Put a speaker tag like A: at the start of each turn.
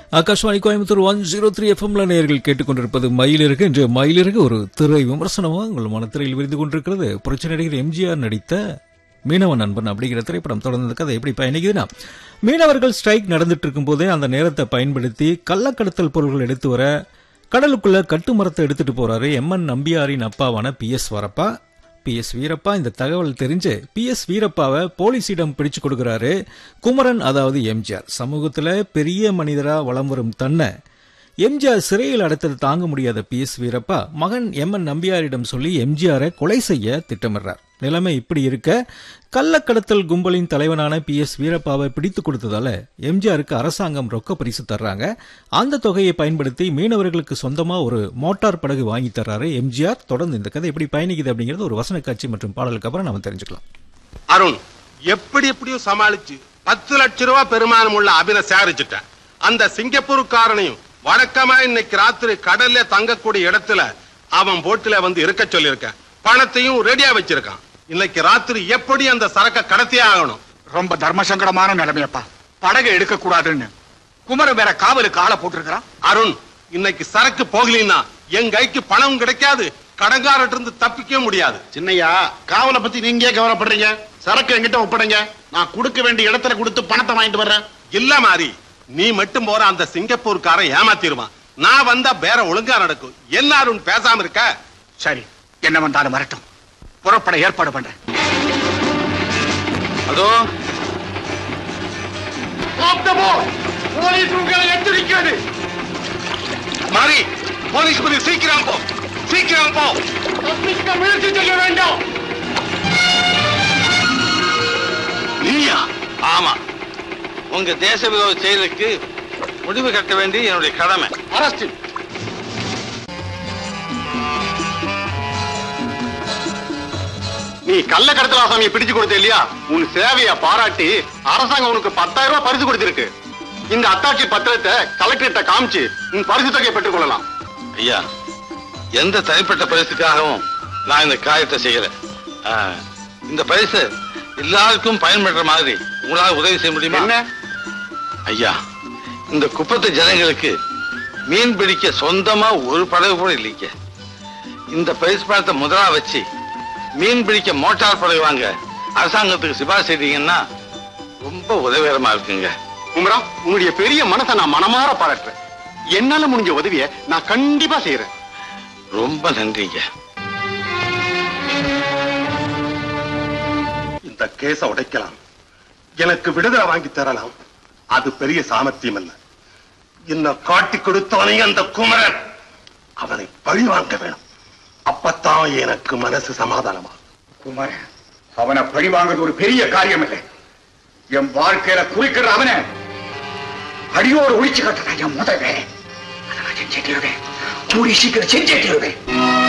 A: Akashvani Coimbatore one zero three எஃப்எம்ல நேயர்கள் கேட்டுக்கொண்டிருப்பது மயிலிறகு இன்று மயிலிறகு ஒரு திரை விமர்சனமாக உங்கள் மனத்திரையில் விரிந்து கொண்டிருக்கிறது புரட்சி நடிகர் எம்ஜிஆர் நடித்த மீனவன் நண்பன் அப்படிங்கிற திரைப்படம் தொடர்ந்த கதை எப்படி பயணிக்குதுன்னா மீனவர்கள் ஸ்ட்ரைக் நடந்துட்டு இருக்கும் போதே அந்த நேரத்தை பயன்படுத்தி கள்ளக்கடத்தல் பொருள்கள் எடுத்து வர கடலுக்குள்ள கட்டு மரத்தை எடுத்துட்டு போறாரு எம்என் நம்பியாரின் அப்பாவான P S Varappa P S Veerappa இந்த தகவல் தெரிஞ்சு பி எஸ் வீரப்பாவை போலீசிடம் பிடிச்சு கொடுக்கிறாரு குமரன் அதாவது எம்ஜிஆர் சமூகத்துல பெரிய மனிதரா வலம் வரும் தன்னை எம்ஜிஆர் சிறையில் அடைத்தது தாங்க முடியாத பி எஸ் வீரப்பா மகன் எம் என் நம்பியாரிடம் சொல்லி எம்ஜிஆரை கொலை செய்ய திட்டமிடுறார் நிலைமை இப்படி இருக்க கள்ளக்கடத்தல் கும்பலின் தலைவனான பி எஸ் வீரப்பாவை பிடித்து கொடுத்ததால எம்ஜிஆருக்கு அரசாங்கம் ரொக்க பரிசு தர்றாங்க அந்த தொகையை பயன்படுத்தி மீனவர்களுக்கு சொந்தமா ஒரு மோட்டார் படகு வாங்கி தர்றாரு எம்ஜிஆர் தொடர்ந்து இந்த கதை எப்படி பயணிக்குது அப்படிங்கிறது ஒரு வசன காட்சி மற்றும் பாடலுக்கு அப்புறம் நம்ம தெரிஞ்சுக்கலாம்
B: அருண் எப்படி எப்படியும் சமாளிச்சு பத்து லட்ச ரூபாய் பெருமானம் உள்ள அபின சேகரிச்சுட்டேன் அந்த சிங்கப்பூருக்காரனையும் வழக்கமா இன்னைக்கு ராத்திரி கடல்ல தங்கக்கூடிய இடத்துல அவன் போட்டுல வந்து இருக்க சொல்லியிருக்கேன் பணத்தையும் ரெடியா வச்சிருக்கான் இன்னைக்கு ராத்திரி எப்படி அந்த சரக்க கடத்தியே ஆகணும்
C: ரொம்ப தர்ம சங்கடமான நிலைமையப்பா படகை எடுக்க கூடாதுன்னு குமரன் வேற காவலுக்கு ஆளை போட்டிருக்கிறான்
B: அருண் இன்னைக்கு சரக்கு போகலின்னா என் கைக்கு பணம் கிடைக்காது கடங்காரட்டு இருந்து தப்பிக்க முடியாது
D: சின்னையா காவலை பத்தி நீங்க கவலைப்படுறீங்க சரக்கு என்கிட்ட ஒப்படைங்க நான் கொடுக்க வேண்டிய இடத்துல கொடுத்து பணத்தை வாங்கிட்டு வர்றேன்
B: இல்ல மாதிரி நீ மட்டும் போற அந்த சிங்கப்பூர்காரன் ஏமாத்திருவான் நான் வந்தா வேற ஒழுங்கா நடக்கும் என்ன அருண் பேசாம இருக்க
C: சரி என்ன வந்தாலும் வரட்டும் புறப்பட ஏற்பாடு பண்றேன்
B: அதோ
C: போலீஸ் உங்களை எச்சரிக்கிறது
B: மாறி போலீஸ் புரிய சீக்கிரம் போ சீக்கிரம் போ
C: தப்பிக்க முயற்சி செய்ய வேண்டாம்
B: நீயா
E: ஆமா உங்க தேச விரோத செயலுக்கு முடிவு கட்ட வேண்டியது என்னுடைய கடமை
D: அரஸ்ட் நீ கள்ள கடத்தலாசாமியை பிடிச்சு கொடுத்த இல்லையா உன் சேவையை பாராட்டி அரசாங்கம் உனக்கு பத்தாயிரம் ரூபாய் பரிசு கொடுத்திருக்கு இந்த அத்தாட்சி பத்திரத்தை கலெக்டர்கிட்ட காமிச்சு உன் பரிசு தொகையை பெற்றுக் கொள்ளலாம்
E: ஐயா எந்த தனிப்பட்ட பரிசுக்காகவும் நான் இந்த காரியத்தை செய்யல ஆ, இந்த பரிசு எல்லாருக்கும் பயன்படுற மாதிரி உங்களால உதவி செய்ய முடியுமா
D: என்ன
E: ஐயா இந்த குப்பத்து ஜனங்களுக்கு மீன் பிடிக்க சொந்தமா ஒரு படகு கூட இல்லைங்க இந்த பரிசு பணத்தை முதலா வச்சு மீன் பிடிக்க மோட்டார் படகு வாங்க அரசாங்கத்துக்கு சிபாரிசு செய்தீங்கன்னா ரொம்ப உதவிகரமா இருக்குங்க
D: குமரா உன்னுடைய பெரிய மனசை நான் மனமாற பாராட்டுறேன் என்னால முடிஞ்ச உதவியை நான் கண்டிப்பா செய்யறேன்
E: ரொம்ப நன்றிங்க
B: இந்த கேஸ உடைக்கலாம் எனக்கு விடுதலை வாங்கி தரலாம் அது பெரிய சாமர்த்தியம் அல்ல என்ன காட்டி கொடுத்தவனை அந்த குமரன் அவனை பழி வாங்க வேணும் அப்பத்தான் எனக்கு மனசு சமாதானமா
C: குமரன் அவனை பழி வாங்குறது ஒரு பெரிய காரியம் இல்லை என் வாழ்க்கையில குறிக்கிற அவனை அடியோடு ஒழிச்சு கட்டதான் என் முதல் வேலை அதை நான் செஞ்சே தீருவேன் கூடி சீக்கிரம் செஞ்சே தீருவேன்